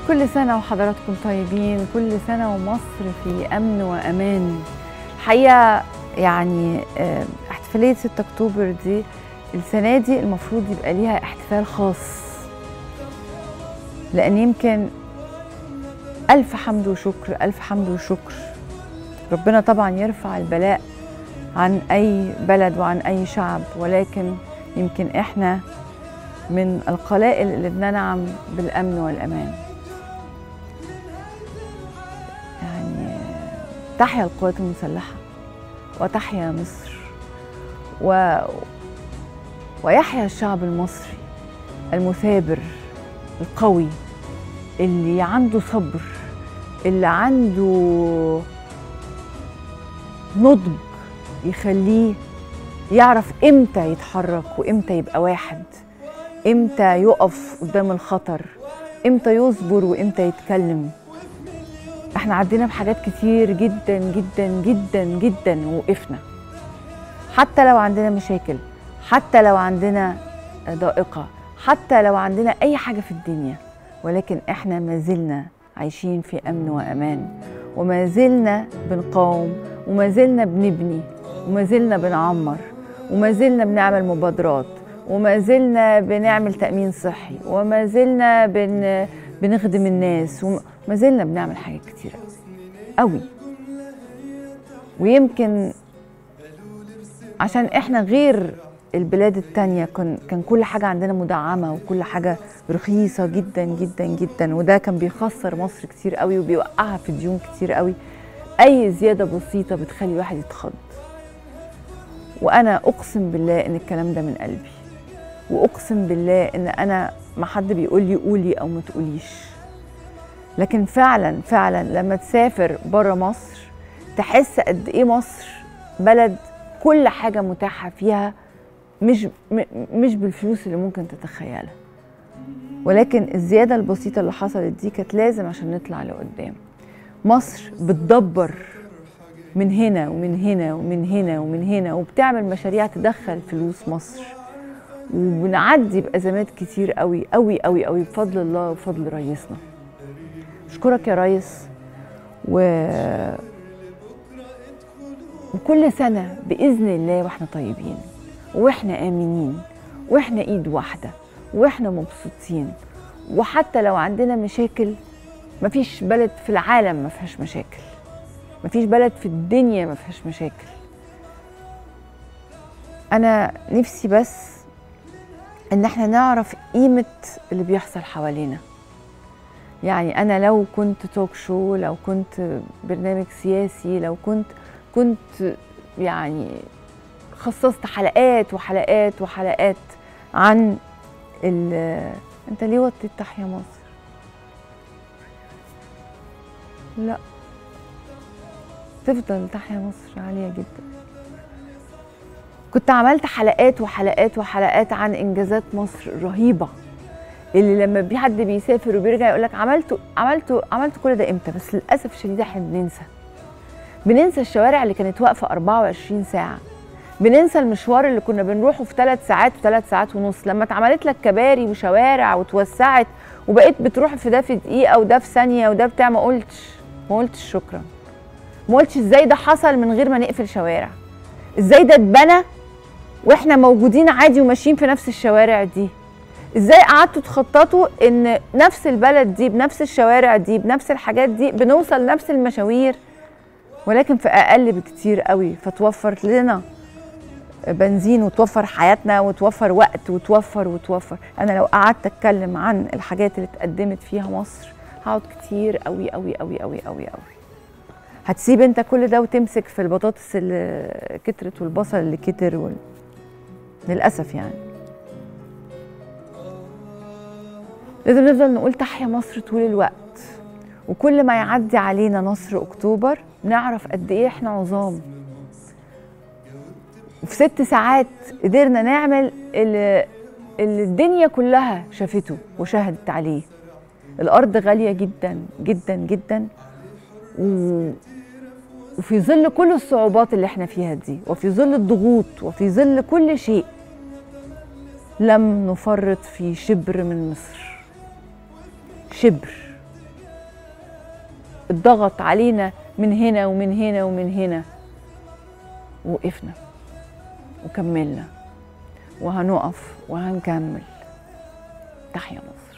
كل سنة وحضراتكم طيبين كل سنة ومصر في أمن وأمان الحقيقة يعني آه، احتفالية 6 أكتوبر دي السنة دي المفروض يبقى ليها احتفال خاص لأن يمكن ألف حمد وشكر ألف حمد وشكر ربنا طبعا يرفع البلاء عن أي بلد وعن أي شعب ولكن يمكن إحنا من القلائل اللي بننعم بالأمن والأمان يعني تحيا القوات المسلحة وتحيا مصر و... ويحيا الشعب المصري المثابر القوي اللي عنده صبر اللي عنده نضج يخليه يعرف امتى يتحرك وامتى يبقى واحد امتى يقف قدام الخطر امتى يصبر وامتى يتكلم احنا عدينا بحاجات كتير جدا جدا جدا جدا ووقفنا حتى لو عندنا مشاكل حتى لو عندنا ضائقة حتى لو عندنا أي حاجة في الدنيا ولكن احنا ما زلنا عايشين في أمن وأمان وما زلنا بنقاوم وما زلنا بنبني وما زلنا بنعمر وما زلنا بنعمل مبادرات وما زلنا بنعمل تأمين صحي وما زلنا بن بنخدم الناس وما زلنا بنعمل حاجات كتير قوي ويمكن عشان احنا غير البلاد التانية كان كان كل حاجة عندنا مدعمة وكل حاجة رخيصة جدا جدا جدا وده كان بيخسر مصر كتير قوي وبيوقعها في ديون كتير قوي أي زيادة بسيطة بتخلي الواحد يتخض وأنا أقسم بالله إن الكلام ده من قلبي وأقسم بالله إن أنا ما حد بيقول لي قولي أو ما تقوليش لكن فعلا فعلا لما تسافر بره مصر تحس قد إيه مصر بلد كل حاجة متاحة فيها مش م- مش بالفلوس اللي ممكن تتخيلها ولكن الزيادة البسيطة اللي حصلت دي كانت لازم عشان نطلع لقدام مصر بتدبر من هنا ومن هنا ومن هنا ومن هنا وبتعمل مشاريع تدخل فلوس مصر وبنعدي بأزمات كتير قوي قوي قوي قوي بفضل الله وفضل رئيسنا أشكرك يا ريس و... وكل سنة بإذن الله وإحنا طيبين واحنا امنين واحنا ايد واحده واحنا مبسوطين وحتى لو عندنا مشاكل مفيش بلد في العالم ما فيهاش مشاكل مفيش بلد في الدنيا ما فيهاش مشاكل انا نفسي بس ان احنا نعرف قيمه اللي بيحصل حوالينا يعني انا لو كنت توك شو لو كنت برنامج سياسي لو كنت كنت يعني خصصت حلقات وحلقات وحلقات عن ال انت ليه وطيت تحيا مصر لا تفضل تحيا مصر عالية جدا كنت عملت حلقات وحلقات وحلقات عن انجازات مصر الرهيبة اللي لما بي حد بيسافر وبيرجع يقول لك عملتوا عملتوا عملتوا كل ده امتى بس للاسف الشديد احنا بننسى بننسى الشوارع اللي كانت واقفة 24 ساعة بننسى المشوار اللي كنا بنروحه في ثلاث ساعات وثلاث ساعات ونص لما اتعملت لك كباري وشوارع وتوسعت وبقيت بتروح في ده في دقيقه وده في ثانيه وده بتاع ما قلتش ما قلتش شكرا ما قلتش ازاي ده حصل من غير ما نقفل شوارع ازاي ده اتبنى واحنا موجودين عادي وماشيين في نفس الشوارع دي ازاي قعدتوا تخططوا ان نفس البلد دي بنفس الشوارع دي بنفس الحاجات دي بنوصل نفس المشاوير ولكن في اقل بكتير قوي فتوفر لنا بنزين وتوفر حياتنا وتوفر وقت وتوفر وتوفر انا لو قعدت اتكلم عن الحاجات اللي اتقدمت فيها مصر هقعد كتير قوي قوي قوي قوي قوي قوي هتسيب انت كل ده وتمسك في البطاطس اللي كترت والبصل اللي كتر وال... للاسف يعني لازم نفضل نقول تحيا مصر طول الوقت وكل ما يعدي علينا نصر اكتوبر نعرف قد ايه احنا عظام وفي ست ساعات قدرنا نعمل اللي, اللي الدنيا كلها شافته وشهدت عليه الارض غاليه جدا جدا جدا و... وفي ظل كل الصعوبات اللي احنا فيها دي وفي ظل الضغوط وفي ظل كل شيء لم نفرط في شبر من مصر شبر الضغط علينا من هنا ومن هنا ومن هنا وقفنا وكملنا وهنقف وهنكمل تحيا مصر